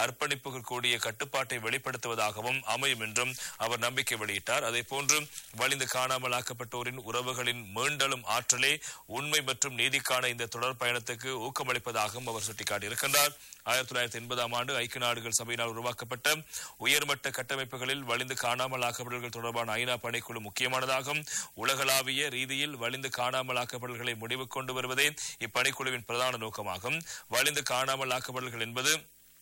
அர்ப்பணிப்புகள் கூடிய கட்டுப்பாட்டை வெளிப்படுத்துவதாகவும் அமையும் என்றும் அவர் நம்பிக்கை வெளியிட்டார் அதே போன்று வலிந்து காணாமல் ஆக்கப்பட்டோரின் உறவுகளின் மீண்டலும் ஆற்றலே உண்மை மற்றும் நீதிக்கான இந்த தொடர் பயணத்துக்கு ஊக்கமளிப்பதாகவும் அவர் சுட்டிக்காட்டியிருக்கின்றார் ஆயிரத்தி தொள்ளாயிரத்தி எண்பதாம் ஆண்டு ஐக்கிய நாடுகள் சபையினால் உருவாக்கப்பட்ட உயர்மட்ட கட்டமைப்புகளில் வலிந்து காணாமல் ஆக்கப்படல்கள் தொடர்பான ஐநா பணிக்குழு முக்கியமானதாகும் உலகளாவிய ரீதியில் வலிந்து காணாமல் ஆக்கப்படல்களை முடிவு கொண்டு வருவதே இப்பணிக்குழுவின் பிரதான நோக்கமாகும் வலிந்து காணாமல் ஆக்கப்படல்கள் என்பது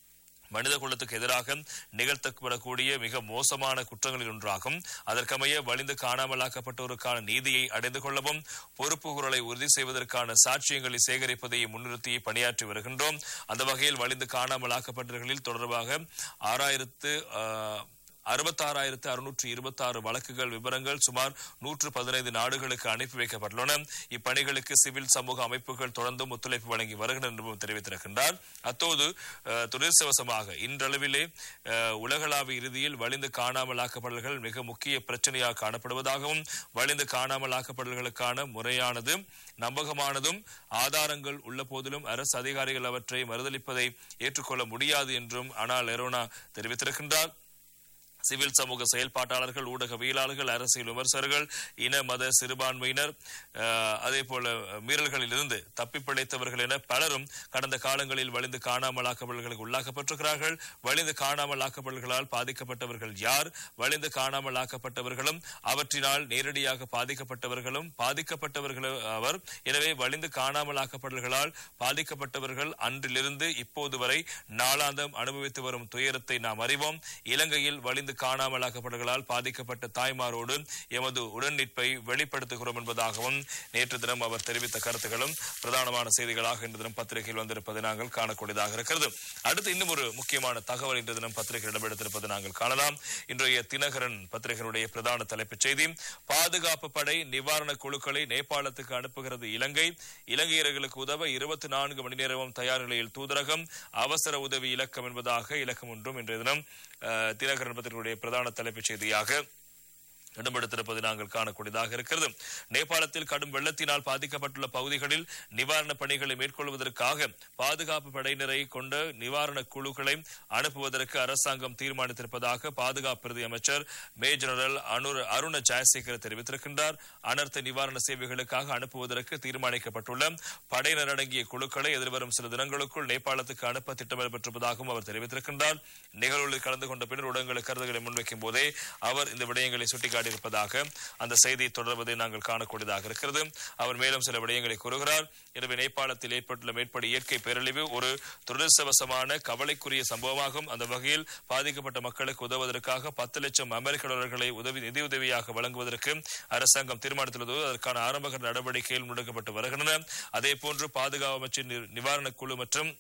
மனித குலத்துக்கு எதிராக நிகழ்த்தப்படக்கூடிய மிக மோசமான குற்றங்களில் ஒன்றாகும் அதற்கமைய வலிந்து காணாமலாக்கப்பட்டோருக்கான நீதியை அடைந்து கொள்ளவும் பொறுப்பு குரலை உறுதி செய்வதற்கான சாட்சியங்களை சேகரிப்பதை முன்னிறுத்தி பணியாற்றி வருகின்றோம் அந்த வகையில் வலிந்து காணாமலாக்கப்பட்டவர்களில் தொடர்பாக ஆறாயிரத்து அறுபத்தாறாயிரத்து அறுநூற்று இருபத்தி ஆறு வழக்குகள் விவரங்கள் சுமார் நூற்று பதினைந்து நாடுகளுக்கு அனுப்பி வைக்கப்பட்டுள்ளன இப்பணிகளுக்கு சிவில் சமூக அமைப்புகள் தொடர்ந்தும் ஒத்துழைப்பு வழங்கி வருகின்றன என்றும் தெரிவித்திருக்கின்றார் அத்தோடு அஹ், துரதிர்ஷ்டவசமாக இன்றளவிலே அஹ், உலகளாவிய இறுதியில் வலிந்து காணாமலாக்கப்படல்கள் மிக முக்கிய பிரச்சனையாக காணப்படுவதாகவும் வலிந்து காணாமலாக்கப்படல்களுக்கான முறையானது நம்பகமானதும் ஆதாரங்கள் உள்ள போதிலும் அரசு அதிகாரிகள் அவற்றை மறுதளிப்பதை ஏற்றுக்கொள்ள முடியாது என்றும் ஆனால் எரோனா தெரிவித்திருக்கின்றார் சிவில் சமூக செயல்பாட்டாளர்கள் ஊடகவியலாளர்கள் அரசியல் விமர்சகர்கள் இன மத சிறுபான்மையினர் அஹ், அதே போல மீறல்களில் இருந்து தப்பி பிழைத்தவர்கள் என பலரும் கடந்த காலங்களில் வலிந்து காணாமலாக்கப்படல்களுக்கு உள்ளாக்கப்பட்டிருக்கிறார்கள் வலிந்து காணாமலாக்கப்படல்களால் பாதிக்கப்பட்டவர்கள் யார் வலிந்து காணாமலாக்கப்பட்டவர்களும் அவற்றினால் நேரடியாக பாதிக்கப்பட்டவர்களும் பாதிக்கப்பட்டவர்கள் அவர் எனவே வலிந்து காணாமலாக்கப்படல்களால் பாதிக்கப்பட்டவர்கள் அன்றிலிருந்து இப்போது வரை நாளாந்தம் அனுபவித்து வரும் துயரத்தை நாம் அறிவோம் இலங்கையில் வலிந்து காணாமலாக்கப்படல்களால் பாதிக்கப்பட்ட தாய்மாரோடு எமது உடன்நிற்பை வெளிப்படுத்துகிறோம் என்பதாகவும் நேற்று தினம் அவர் தெரிவித்த கருத்துக்களும் பிரதானமான செய்திகளாக இன்று தினம் பத்திரிகையில் வந்திருப்பதை நாங்கள் காணக்கூடியதாக இருக்கிறது அடுத்து இன்னும் ஒரு முக்கியமான தகவல் இன்று தினம் பத்திரிகையில் இடம்பெடுத்திருப்பதை நாங்கள் காணலாம் இன்றைய தினகரன் பத்திரிகையினுடைய பிரதான தலைப்புச் செய்தி பாதுகாப்பு படை நிவாரண குழுக்களை நேபாளத்துக்கு அனுப்புகிறது இலங்கை இலங்கையர்களுக்கு உதவ இருபத்தி நான்கு மணி நேரமும் தயார் நிலையில் தூதரகம் அவசர உதவி இலக்கம் என்பதாக இலக்கம் ஒன்றும் இன்றைய தினம் அஹ், தினகரன் பத்திரிகையுடைய பிரதான தலைப்புச் செய்தியாக இடம்பெடுத்திருப்பதை நாங்கள் காணக்கூடியதாக இருக்கிறது நேபாளத்தில் கடும் வெள்ளத்தினால் பாதிக்கப்பட்டுள்ள பகுதிகளில் நிவாரணப் பணிகளை மேற்கொள்வதற்காக பாதுகாப்பு படையினரை கொண்ட நிவாரண குழுக்களை அனுப்புவதற்கு அரசாங்கம் தீர்மானித்திருப்பதாக பாதுகாப்பு பிரதி அமைச்சர் மேஜர் ஜெனரல் அனுர அருண ஜெயசேகர் தெரிவித்திருக்கின்றார் அனர்த்த நிவாரண சேவைகளுக்காக அனுப்புவதற்கு தீர்மானிக்கப்பட்டுள்ள படையினர் அடங்கிய குழுக்களை எதிர்வரும் சில தினங்களுக்குள் நேபாளத்துக்கு அனுப்ப திட்டமிடப்பட்டிருப்பதாகவும் அவர் தெரிவித்திருக்கின்றார் நிகழ்வுகளில் கலந்து கொண்ட பின்னர் ஊடகங்களுக்கு கருத்துக்களை முன்வைக்கும் போதே அவர் இந்த விடயங்களை சுட்டிக்காட்டியிருப்பதாக அந்த செய்தி தொடர்வதை நாங்கள் காணக்கூடியதாக இருக்கிறது அவர் மேலும் சில விடயங்களை கூறுகிறார் எனவே நேபாளத்தில் ஏற்பட்டுள்ள மேற்படி இயற்கை பேரழிவு ஒரு துரதிருஷ்டவசமான கவலைக்குரிய சம்பவமாகும் அந்த வகையில் பாதிக்கப்பட்ட மக்களுக்கு உதவுவதற்காக பத்து லட்சம் அமெரிக்க டாலர்களை உதவி நிதியுதவியாக வழங்குவதற்கு அரசாங்கம் தீர்மானித்துள்ளது அதற்கான ஆரம்ப நடவடிக்கைகள் முன்னெடுக்கப்பட்டு வருகின்றன அதே போன்று பாதுகாப்பு அமைச்சின் நி- நிவாரணக் குழு மற்றும்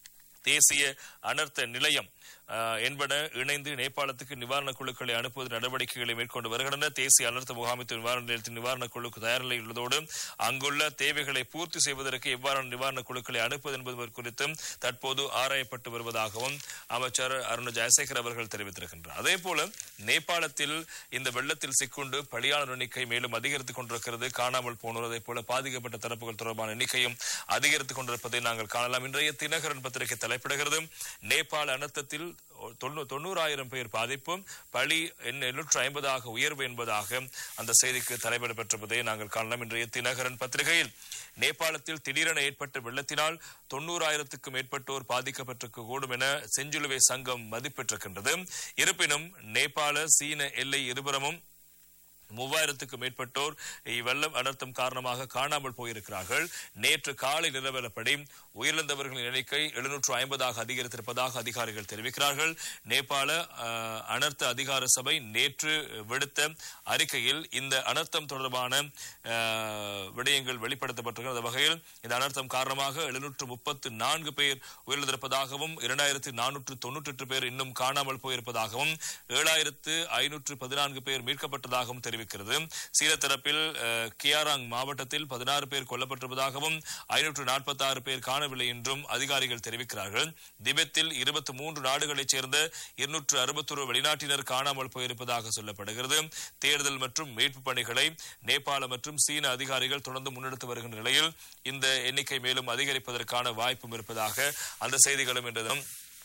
தேசிய அனர்த்த நிலையம் அஹ், என்பன இணைந்து நேபாளத்துக்கு நிவாரணக் குழுக்களை அனுப்புவது நடவடிக்கைகளை மேற்கொண்டு வருகின்றன தேசிய அனர்த்த முகாமைத்துவ நிவாரண நிலையத்தின் நிவாரணக் குழுக்கு தயார் நிலையில் உள்ளதோடு அங்குள்ள தேவைகளை பூர்த்தி செய்வதற்கு எவ்வாறான நிவாரணக் குழுக்களை அனுப்புவது என்பது குறித்தும் தற்போது ஆராயப்பட்டு வருவதாகவும் அமைச்சர் அருண் ஜெயசேகர் அவர்கள் தெரிவித்திருக்கின்றார் அதே போல நேபாளத்தில் இந்த வெள்ளத்தில் சிக்குண்டு பலியாளர் எண்ணிக்கை மேலும் அதிகரித்துக் கொண்டிருக்கிறது காணாமல் போனோர் அதே போல பாதிக்கப்பட்ட தரப்புகள் தொடர்பான எண்ணிக்கையும் அதிகரித்துக் கொண்டிருப்பதை நாங்கள் காணலாம் இன்றைய தினகரன் பத்திரிகை தலைப்பிடுகிறது நேபாள அனர்த்தத்தில் தொண்ணூ- தொண்ணூறாயிரம் பேர் பாதிப்பும் பலி எண்ணூற்று ஐம்பதாக உயர்வு என்பதாக அந்த செய்திக்கு தலைமையிட பெற்றிருப்பதை நாங்கள் காணலாம் இன்றைய தினகரன் பத்திரிகையில் நேபாளத்தில் திடீரென ஏற்பட்ட வெள்ளத்தினால் தொண்ணூறாயிரத்துக்கும் மேற்பட்டோர் பாதிக்கப்பட்டிருக்க கூடும் என செஞ்சிலுவை சங்கம் மதிப்பிட்டிருக்கின்றது இருப்பினும் நேபாள சீன எல்லை இருபுறமும் மூவாயிரத்துக்கும் மேற்பட்டோர் இவ்வெள்ளம் அனர்த்தம் காரணமாக காணாமல் போயிருக்கிறார்கள் நேற்று காலை நிலவரப்படி உயிரிழந்தவர்களின் எண்ணிக்கை எழுநூற்று ஐம்பதாக அதிகரித்திருப்பதாக அதிகாரிகள் தெரிவிக்கிறார்கள் நேபாள அஹ், அனர்த்த அதிகார சபை நேற்று விடுத்த அறிக்கையில் இந்த அனர்த்தம் தொடர்பான அஹ், விடயங்கள் வெளிப்படுத்தப்பட்டிருக்கிற அந்த வகையில் இந்த அனர்த்தம் காரணமாக எழுநூற்று முப்பத்து நான்கு பேர் உயிரிழந்திருப்பதாகவும் இரண்டாயிரத்து நானூற்று தொன்னூற்றி எட்டு பேர் இன்னும் காணாமல் போயிருப்பதாகவும் ஏழாயிரத்து ஐநூற்று பதினான்கு பேர் மீட்கப்பட்டதாகவும் தெரிவிக்கிறது சீன தரப்பில் அஹ், கியாராங் மாவட்டத்தில் பதினாறு பேர் கொல்லப்பட்டிருப்பதாகவும் ஐநூற்று நாற்பத்தி ஆறு பேர் காணவில்லை என்றும் அதிகாரிகள் தெரிவிக்கிறார்கள் திபெத்தில் இருபத்தி மூன்று நாடுகளைச் சேர்ந்த இருநூற்று அறுபத்தொரு வெளிநாட்டினர் காணாமல் போயிருப்பதாக சொல்லப்படுகிறது தேடுதல் மற்றும் மீட்பு பணிகளை நேபாள மற்றும் சீன அதிகாரிகள் தொடர்ந்து முன்னெடுத்து வருகின்ற நிலையில் இந்த எண்ணிக்கை மேலும் அதிகரிப்பதற்கான வாய்ப்பும் இருப்பதாக அந்த செய்திகளும் இன்று தினம்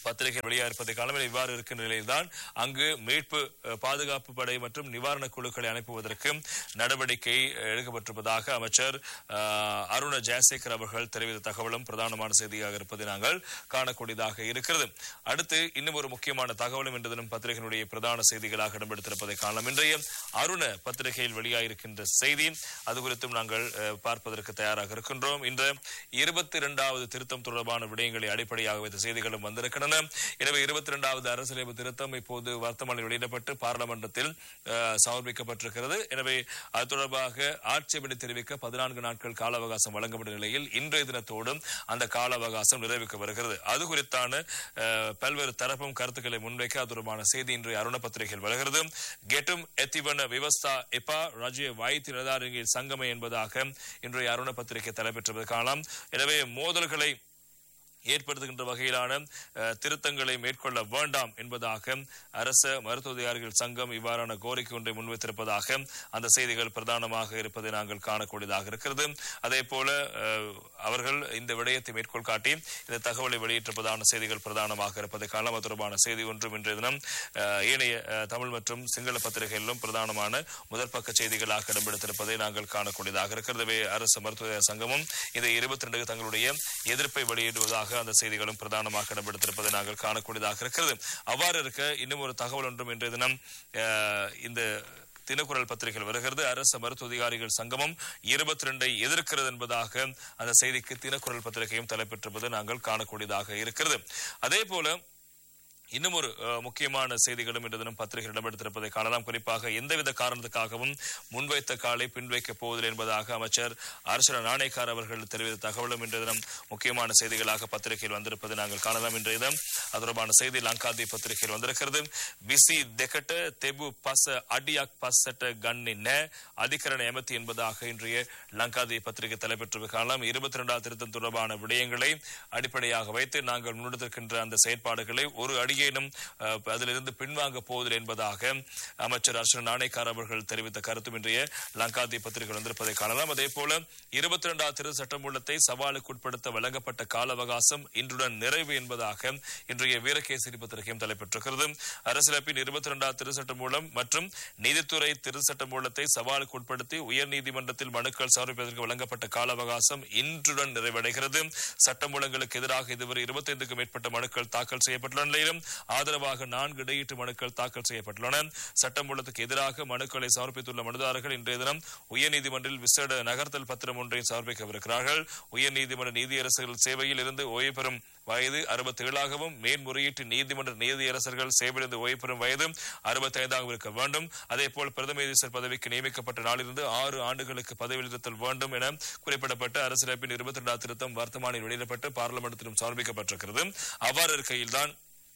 பத்திரிகை வெளியாக இருப்பதை காலமே இவ்வாறு இருக்கின்ற நிலையில்தான் அங்கு மீட்பு அஹ், பாதுகாப்பு படை மற்றும் நிவாரண குழுக்களை அனுப்புவதற்கு நடவடிக்கை அஹ், எடுக்கப்பட்டிருப்பதாக அமைச்சர் அஹ், அருண ஜெயசேகர் அவர்கள் தெரிவித்த தகவலும் பிரதானமான செய்தியாக இருப்பதை நாங்கள் காணக்கூடியதாக இருக்கிறது அடுத்து இன்னும் ஒரு முக்கியமான தகவலும் இன்று தினம் பத்திரிகையினுடைய பிரதான செய்திகளாக இடம்பெடுத்திருப்பதை காணலாம் இன்றைய அருண பத்திரிகையில் வெளியாகிருக்கின்ற செய்தி அது குறித்தும் நாங்கள் அஹ், பார்ப்பதற்கு தயாராக இருக்கின்றோம் இன்று இருபத்தி இரண்டாவது திருத்தம் தொடர்பான விடயங்களை அடிப்படையாக வைத்த செய்திகளும் வந்திருக்கின்றன எனவே இருபத்தி இரண்டாவது அரசியலமைப்பு திருத்தம் இப்போது வர்த்தமானில் வெளியிடப்பட்டு பார்லமெண்டத்தில் அஹ், சமர்ப்பிக்கப்பட்டிருக்கிறது எனவே அது தொடர்பாக ஆட்சேபனை தெரிவிக்க பதினான்கு நாட்கள் கால அவகாசம் வழங்கப்பட்ட நிலையில் இன்றைய தினத்தோடும் அந்த கால அவகாசம் நிறைவுக்கு வருகிறது அது குறித்தான அஹ், பல்வேறு தரப்பும் கருத்துக்களை முன்வைக்க அது தொடர்பான செய்தி இன்றைய அருண பத்திரிகையில் வருகிறது கெட்டும் எத்திவன விவஸ்தா எப்பா ராஜ்ய வாய்த்தி நிலதாரங்கில் சங்கமை என்பதாக இன்றைய அருண பத்திரிகை தலைப்பெற்றது காணலாம் எனவே மோதல்களை ஏற்படுத்துகின்ற வகையிலான அஹ், திருத்தங்களை மேற்கொள்ள வேண்டாம் என்பதாக அரச மருத்துவ அதிகாரிகள் சங்கம் இவ்வாறான கோரிக்கை ஒன்றை முன்வைத்திருப்பதாக அந்த செய்திகள் பிரதானமாக இருப்பதை நாங்கள் காணக்கூடியதாக இருக்கிறது அதே போல அஹ், அவர்கள் இந்த விடயத்தை மேற்கோள் காட்டி இந்த தகவலை வெளியிட்டிருப்பதான செய்திகள் பிரதானமாக இருப்பதை காணலாம் அது தொடர்பான செய்தி ஒன்றும் இன்றைய தினம் அஹ், ஏனைய அஹ், தமிழ் மற்றும் சிங்கள பத்திரிகைகளிலும் பிரதானமான முதற் பக்க செய்திகளாக இடம்பெடுத்திருப்பதை நாங்கள் காணக்கூடியதாக இருக்கிறது எனவே அரசு மருத்துவ சங்கமும் இந்த இருபத்தி ரெண்டு தங்களுடைய எதிர்ப்பை வெளியிடுவதாக அந்த செய்திகளும் பிரதானமாக இடம்பெடுத்திருப்பதை நாங்கள் காணக்கூடியதாக இருக்கிறது அவ்வாறு இருக்க இன்னும் ஒரு தகவல் ஒன்றும் இன்றைய தினம் அஹ், இந்த தினக்குரல் பத்திரிகையில் வருகிறது அரசு மருத்துவ அதிகாரிகள் சங்கமம் இருபத்தி ரெண்டை எதிர்க்கிறது என்பதாக அந்த செய்திக்கு தினக்குரல் பத்திரிகையும் தலைப்பெற்றிருப்பது நாங்கள் காணக்கூடியதாக இருக்கிறது அதே போல இன்னும் ஒரு அஹ், முக்கியமான செய்திகளும் இன்று தினம் பத்திரிகை இடம்பெடுத்திருப்பதை காணலாம் குறிப்பாக எந்தவித காரணத்துக்காகவும் முன்வைத்த காலை பின்வைக்கப் போவதில்லை என்பதாக அமைச்சர் அரசர நாணயக்கார் அவர்கள் தெரிவித்த தகவலும் இன்றைய தினம் முக்கியமான செய்திகளாக பத்திரிகையில் வந்திருப்பதை நாங்கள் காணலாம் இன்றைய தினம் அது தொடர்பான செய்தி லங்காதி பத்திரிகையில் வந்திருக்கிறது விசி தெக்கட்ட தெபு பச அடியாக் பசட்ட கண்ணின அதிகரண எமத்தி என்பதாக இன்றைய லங்காதி பத்திரிகை தலைப்பெற்று காணலாம் இருபத்தி இரண்டாம் திருத்தம் தொடர்பான விடயங்களை அடிப்படையாக வைத்து நாங்கள் முன்னெடுத்திருக்கின்ற அந்த செயற்பாடுகளை ஒரு அடியேனும் அஹ், அதிலிருந்து பின்வாங்க போவதில்லை என்பதாக அமைச்சர் அர்ஷன் நாணயக்கார் அவர்கள் தெரிவித்த கருத்தும் இன்றைய லங்காதி பத்திரிகை வந்திருப்பதை காணலாம் அதே போல இருபத்தி இரண்டாவது திரு சட்டமூலத்தை சவாலுக்கு உட்படுத்த வழங்கப்பட்ட கால அவகாசம் இன்றுடன் நிறைவு என்பதாக இன்றைய வீரகேசரி பத்திரிகையும் தலைப்பெற்றிருக்கிறது அரசியலமைப்பின் இருபத்தி இரண்டாவது திருச்சட்ட மூலம் மற்றும் நீதித்துறை திருச்சட்ட மூலத்தை சவாலுக்கு உட்படுத்தி உயர் நீதிமன்றத்தில் மனுக்கள் சமர்ப்பிப்பதற்கு வழங்கப்பட்ட கால அவகாசம் இன்றுடன் நிறைவடைகிறது சட்டமூலங்களுக்கு எதிராக இதுவரை இருபத்தைந்துக்கும் மேற்பட்ட மனுக்கள் தாக்கல் செய்யப்பட்டுள்ள நிலையிலும் ஆதரவாக நான்கு இடையீட்டு மனுக்கள் தாக்கல் செய்யப்பட்டுள்ளன சட்டமூலத்துக்கு எதிராக மனுக்களை சமர்ப்பித்துள்ள மனுதாரர்கள் இன்றைய தினம் உயர்நீதிமன்றில் விசேட நகர்த்தல் பத்திரம் ஒன்றை சமர்ப்பிக்கவிருக்கிறார்கள் உயர்நீதிமன்ற நீதியரசர்கள் சேவையில் இருந்து ஓய்வு பெறும் வயது அறுபத்தி ஏழாகவும் மேன்முறையீட்டு நீதிமன்ற நீதியரசர்கள் சேவையிலிருந்து ஓய்வு பெறும் வயது அறுபத்தி ஐந்தாகவும் இருக்க வேண்டும் அதே போல் பிரதம நீதிசர் பதவிக்கு நியமிக்கப்பட்ட நாளிலிருந்து ஆறு ஆண்டுகளுக்கு பதவியில் இருத்தல் வேண்டும் என குறிப்பிடப்பட்ட அரசியலமைப்பின் இருபத்தி இரண்டாம் திருத்தம் வர்த்தமானில் வெளியிடப்பட்டு பார்லிமெண்டத்திலும் சமர்ப்பிக்கப்பட்டிருக்கிறது அவ்வாறு இருக்கையில்தான்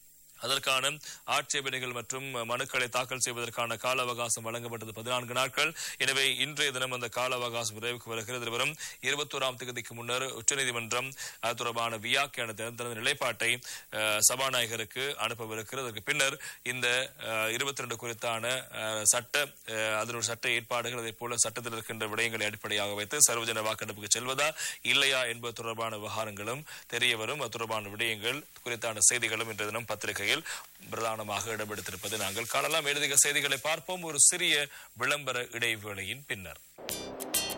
அதற்கான ஆட்சேபனைகள் மற்றும் மனுக்களை தாக்கல் செய்வதற்கான கால அவகாசம் வழங்கப்பட்டது பதினான்கு நாட்கள் எனவே இன்றைய தினம் அந்த கால அவகாசம் நிறைவுக்கு வருகிறது இது வரும் இருபத்தோராம் தேதிக்கு முன்னர் உச்சநீதிமன்றம் அது தொடர்பான வியாக்கியான தனது நிலைப்பாட்டை அஹ், சபாநாயகருக்கு அனுப்பவிருக்கிறது அதற்கு பின்னர் இந்த இருபத்தி ரெண்டு குறித்தான அஹ், சட்ட அஹ், அதனுடைய சட்ட ஏற்பாடுகள் அதே போல சட்டத்தில் இருக்கின்ற விடயங்களை அடிப்படையாக வைத்து சர்வஜன வாக்கெடுப்புக்கு செல்வதா இல்லையா என்பது தொடர்பான விவகாரங்களும் தெரிய வரும் அது தொடர்பான விடயங்கள் குறித்தான செய்திகளும் இன்றைய தினம் பத்திரிகையில் பிரதானமாக இடம்பெடுத்திருப்பதை நாங்கள் காணலாம் எழுதிய செய்திகளை பார்ப்போம் ஒரு சிறிய விளம்பர இடைவேளையின் பின்னர்